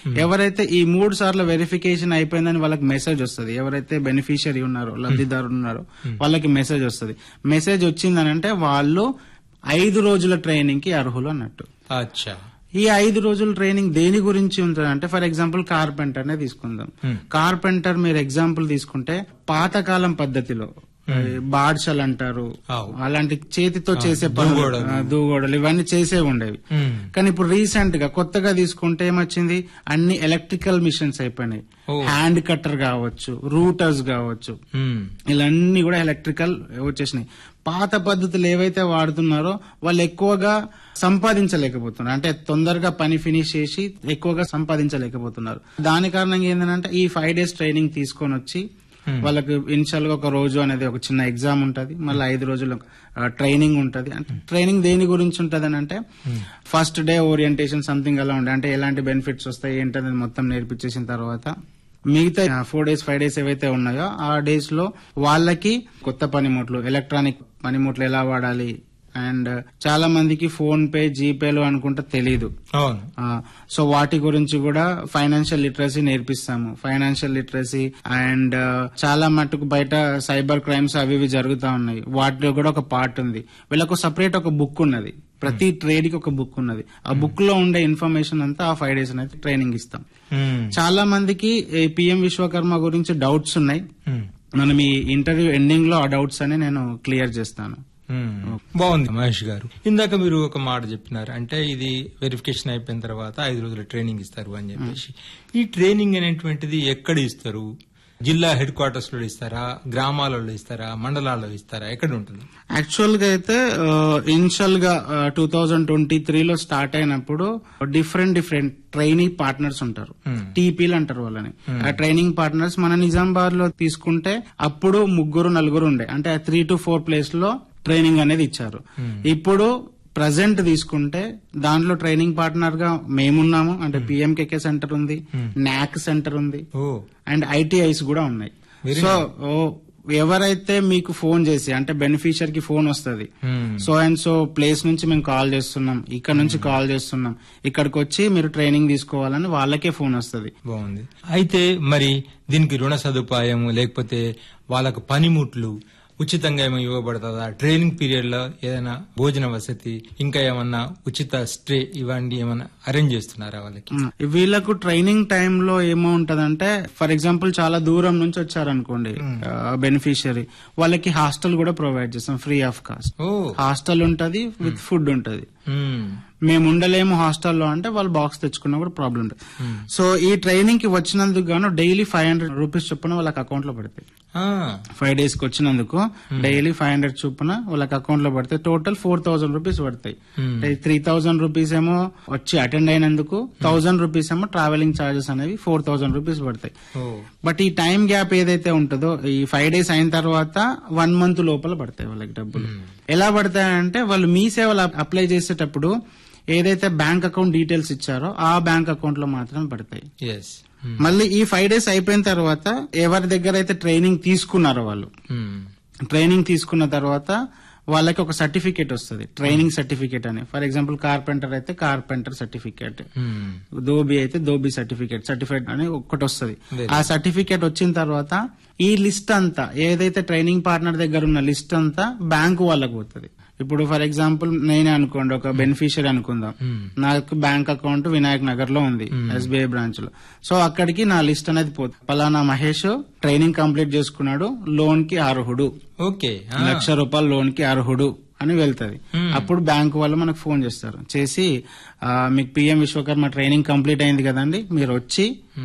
ఎవరైతే ఈ మూడు సార్లు వెరిఫికేషన్ అయిపోయిందని వాళ్ళకి మెసేజ్ వస్తుంది ఎవరైతే బెనిఫిషియరీ ఉన్నారో లబ్ధిదారు ఉన్నారో వాళ్ళకి మెసేజ్ వస్తుంది మెసేజ్ వచ్చిందని అంటే వాళ్ళు ఐదు రోజుల ట్రైనింగ్ కి అర్హులు అన్నట్టు అచ్చా ఈ ఐదు రోజుల ట్రైనింగ్ దేని గురించి ఉంటుంది అంటే ఫర్ ఎగ్జాంపుల్ కార్పెంటర్ నే తీసుకుందాం కార్పెంటర్ మీరు ఎగ్జాంపుల్ తీసుకుంటే పాతకాలం పద్ధతిలో ఈ బాడ్షలు అంటారు అవు. అలాంటి చేతితో చేసే పనులు దూగోడలు. ఆ, దూగోడలు ఇవన్నీ చేసే ఉండేవి మ్మ్. కానీ ఇప్పుడు రీసెంట్ గా కొత్తగా తీసుకుంటే ఏమొచ్చింది అన్ని ఎలక్ట్రికల్ మిషన్స్ అయిపోయినాయి ఓ. హ్యాండ్ కట్టర్ కావచ్చు రూటర్స్ కావచ్చు మ్మ్. ఇలాన్ని కూడా ఎలక్ట్రికల్ వచ్చేసినాయి పాత పద్ధతులు ఏవైతే వాడుతున్నారో వాళ్ళు ఎక్కువగా సంపాదించలేకపోతున్నారు అంటే తొందరగా పని ఫినిష్ చేసి ఎక్కువగా సంపాదించలేకపోతున్నారు దాని కారణంగా ఏంటంటే ఈ ఫైవ్ డేస్ ట్రైనింగ్ తీసుకొని వచ్చి వాళ్ళకి ఇనిషియల్ గా ఒక రోజు అనేది ఒక చిన్న ఎగ్జామ్ ఉంటది మళ్ళీ ఐదు రోజులు ట్రైనింగ్ ఉంటది అంటే ట్రైనింగ్ దేని గురించి ఉంటది అని అంటే ఫస్ట్ డే ఓరియంటేషన్ సంథింగ్ అలా ఉండే అంటే ఎలాంటి బెనిఫిట్స్ వస్తాయి ఏంటనేది మొత్తం నేర్పించేసిన తర్వాత మిగతా ఫోర్ డేస్ ఫైవ్ డేస్ ఏవైతే ఉన్నాయో ఆ డేస్ లో వాళ్ళకి కొత్త పనిముట్లు ఎలక్ట్రానిక్ పనిముట్లు ఎలా వాడాలి అండ్ చాలా మందికి ఫోన్ పే జీపేలు అనుకుంటే తెలీదు అవును ఆ, సో వాటి గురించి కూడా ఫైనాన్షియల్ లిటరసీ నేర్పిస్తాము ఫైనాన్షియల్ లిటరసీ అండ్ ఆ, చాలా మటుకు బయట సైబర్ క్రైమ్స్ అవి ఇవి జరుగుతా ఉన్నాయి వాటిలో కూడా ఒక పార్ట్ ఉంది వీళ్ళకు సపరేట్ ఒక బుక్ ఉన్నది ప్రతి ట్రేడ్ కి ఒక బుక్ ఉన్నది ఆ బుక్ లో ఉండే ఇన్ఫర్మేషన్ అంతా ఆ ఫైవ్ డేస్ అనేది ట్రైనింగ్ ఇస్తాం మ్మ్. చాలా మందికి పిఎం విశ్వకర్మ గురించి డౌట్స్ ఉన్నాయి మ్మ్. మనం ఈ ఇంటర్వ్యూ ఎండింగ్ లో ఆ డౌట్స్ అని నేను క్లియర్ చేస్తాను మ్మ్. బాగుంది మహేష్ గారు ఇందాక మీరు ఒక మాట చెప్పినారు అంటే ఇది వెరిఫికేషన్ అయిపోయిన తర్వాత ఐదు రోజుల ట్రైనింగ్ ఇస్తారు అని చెప్పేసి ఈ ట్రైనింగ్ అనేటువంటిది ఎక్కడ ఇస్తారు జిల్లా హెడ్ క్వార్టర్స్ లో ఇస్తారా గ్రామాలలో ఇస్తారా మండలాల్లో ఇస్తారా ఎక్కడ ఉంటుంది యాక్చువల్ గా అయితే ఇనిషియల్ గా టూ థౌజండ్ ట్వంటీ త్రీలో స్టార్ట్ అయినప్పుడు డిఫరెంట్ డిఫరెంట్ ట్రైనింగ్ పార్ట్నర్స్ ఉంటారు టీపీలు అంటారు వాళ్ళని ఆ ట్రైనింగ్ పార్ట్నర్స్ మన నిజామాబాద్ లో తీసుకుంటే అప్పుడు ముగ్గురు నలుగురు ఉండే అంటే త్రీ టు ఫోర్ ప్లేస్ లో ట్రైనింగ్ అనేది ఇచ్చారు ఇప్పుడు ప్రజెంట్ తీసుకుంటే దాంట్లో ట్రైనింగ్ పార్ట్నర్ గా మేమున్నాము అంటే పిఎంకేకే సెంటర్ ఉంది నాక్ సెంటర్ ఉంది ఓ అండ్ ఐటీఐస్ కూడా ఉన్నాయి సో ఓ, ఎవరైతే మీకు ఫోన్ చేసి అంటే బెనిఫిషియర్ కి ఫోన్ వస్తుంది మ్మ్. సో అండ్ సో ప్లేస్ నుంచి మేము కాల్ చేస్తున్నాం ఇక్కడ నుంచి కాల్ చేస్తున్నాం ఇక్కడికి వచ్చి మీరు ట్రైనింగ్ తీసుకోవాలని వాళ్ళకే ఫోన్ వస్తుంది బాగుంది అయితే మరి దీనికి రుణ సదుపాయం లేకపోతే వాళ్ళకు పనిముట్లు ఉచితంగా ఏమైనా ఇవ్వబడుతుందా ట్రైనింగ్ పీరియడ్ లో ఏదైనా భోజన వసతి ఇంకా ఏమన్నా ఉచిత స్టే ఇవన్నీ ఏమన్నా అరేంజ్ చేస్తున్నారా వాళ్ళకి వీళ్ళకు ట్రైనింగ్ టైంలో ఏమో ఉంటదంటే ఫర్ ఎగ్జాంపుల్ చాలా దూరం నుంచి వచ్చారనుకోండి బెనిఫిషియరీ వాళ్ళకి హాస్టల్ కూడా ప్రొవైడ్ చేస్తాం ఫ్రీ ఆఫ్ కాస్ట్ ఓ హాస్టల్ ఉంటది విత్ ఫుడ్ ఉంటది మ్మ్. మేము ఉండలేము హాస్టల్లో అంటే వాళ్ళు బాక్స్ తెచ్చుకున్నా కూడా ప్రాబ్లం లేదు సో ఈ ట్రైనింగ్ కి వచ్చినందుకు గాను డైలీ ఫైవ్ హండ్రెడ్ రూపీస్ చొప్పున వాళ్ళకి అకౌంట్ లో పడతాయి ఆ, ఫైవ్ డేస్ కి వచ్చినందుకు డైలీ ఫైవ్ హండ్రెడ్ చొప్పున వాళ్ళకి అకౌంట్ లో పడతాయి టోటల్ ఫోర్ థౌసండ్ రూపీస్ పడతాయి త్రీ థౌసండ్ రూపీస్ ఏమో వచ్చి అటెండ్ అయినందుకు థౌసండ్ రూపీస్ ఏమో ట్రావెలింగ్ చార్జెస్ అనేవి ఫోర్ థౌసండ్ రూపీస్ పడతాయి ఓ బట్ ఈ టైం గ్యాప్ ఏదైతే ఉంటుందో ఈ ఫైవ్ డేస్ అయిన తర్వాత వన్ మంత్ లోపల పడతాయి వాళ్ళకి డబ్బులు ఎలా పడతాయంటే వాళ్ళు మీ సేవలు అప్- అప్లై చేసేటప్పుడు ఏదైతే బ్యాంక్ అకౌంట్ డీటెయిల్స్ ఇచ్చారో ఆ బ్యాంక్ అకౌంట్ లో మాత్రమే పడతాయి ఎస్ మళ్ళీ ఈ ఫైవ్ డేస్ అయిపోయిన తర్వాత ఎవరి దగ్గర అయితే ట్రైనింగ్ తీసుకున్నారో వాళ్ళు ట్రైనింగ్ తీసుకున్న తర్వాత వాళ్ళకి ఒక సర్టిఫికేట్ వస్తుంది ట్రైనింగ్ సర్టిఫికేట్ అని ఫర్ ఎగ్జాంపుల్ కార్పెంటర్ అయితే కార్పెంటర్ సర్టిఫికేట్ దోబి అయితే దోబి సర్టిఫికేట్ సర్టిఫైడ్ అని ఒకటి వస్తుంది ఆ సర్టిఫికేట్ వచ్చిన తర్వాత ఈ లిస్ట్ అంతా ఏదైతే ట్రైనింగ్ పార్ట్నర్ దగ్గర ఉన్న లిస్ట్ అంతా బ్యాంకు వాళ్ళకి పోతుంది ఇప్పుడు ఫర్ ఎగ్జాంపుల్ నేనే అనుకోండి ఒక బెనిఫిషియరీ అనుకుందాం నాకు బ్యాంక్ అకౌంట్ వినాయక్ నగర్ లో ఉంది ఎస్బీఐ బ్రాంచ్ లో సో అక్కడికి నా లిస్ట్ అనేది పోతుంది పలానా మహేష్ ట్రైనింగ్ కంప్లీట్ చేసుకున్నాడు లోన్ కి అర్హుడు ఓకే లక్ష రూపాయల లోన్ కి అర్హుడు అని వెళ్తది అప్పుడు బ్యాంకు వాళ్ళు మనకు ఫోన్ చేస్తారు చేసి ఆ, మీకు పిఎం విశ్వకర్మ ట్రైనింగ్ కంప్లీట్ అయింది కదండి మీరు వచ్చి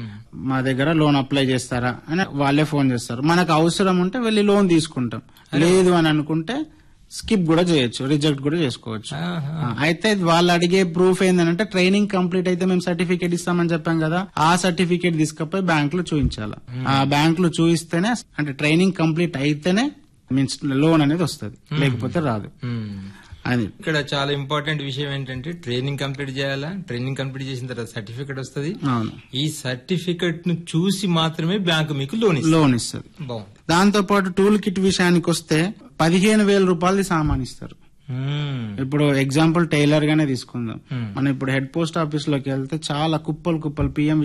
మా దగ్గర లోన్ అప్లై చేస్తారా అని వాళ్ళే ఫోన్ చేస్తారు మనకు అవసరం ఉంటే వెళ్ళి లోన్ తీసుకుంటాం లేదు అని అనుకుంటే స్కిప్ కూడా చేయొచ్చు రిజెక్ట్ కూడా చేసుకోవచ్చు ఆ, అయితే వాళ్ళు అడిగే ప్రూఫ్ ఏంటంటే ట్రైనింగ్ కంప్లీట్ అయితే మేము సర్టిఫికేట్ ఇస్తామని చెప్పాం కదా ఆ సర్టిఫికేట్ తీసుకపోయి బ్యాంక్ లో చూపించాలి ఆ బ్యాంక్ లో చూపిస్తేనే అంటే ట్రైనింగ్ కంప్లీట్ అయితేనే మీన్స్ లోన్ అనేది వస్తుంది లేకపోతే రాదు అది ఇక్కడ చాలా ఇంపార్టెంట్ విషయం ఏంటంటే ట్రైనింగ్ కంప్లీట్ చేయాలా ట్రైనింగ్ కంప్లీట్ చేసిన తర్వాత సర్టిఫికెట్ వస్తుంది అవును ఈ సర్టిఫికెట్ ను చూసి మాత్రమే బ్యాంకు మీకు లోన్ ఇస్తుంది లోన్ ఇస్తుంది బాగుంది దాంతో పాటు టూల్ కిట్ విషయానికి వస్తే పదిహేను వేల రూపాయలది సామాన్ ఇస్తారు మ్మ్. ఇప్పుడు ఎగ్జాంపుల్ టైలర్ గానే తీసుకుందాం మనం ఇప్పుడు హెడ్ పోస్ట్ ఆఫీస్ లోకి వెళ్తే చాలా కుప్పలు కుప్పలు పిఎం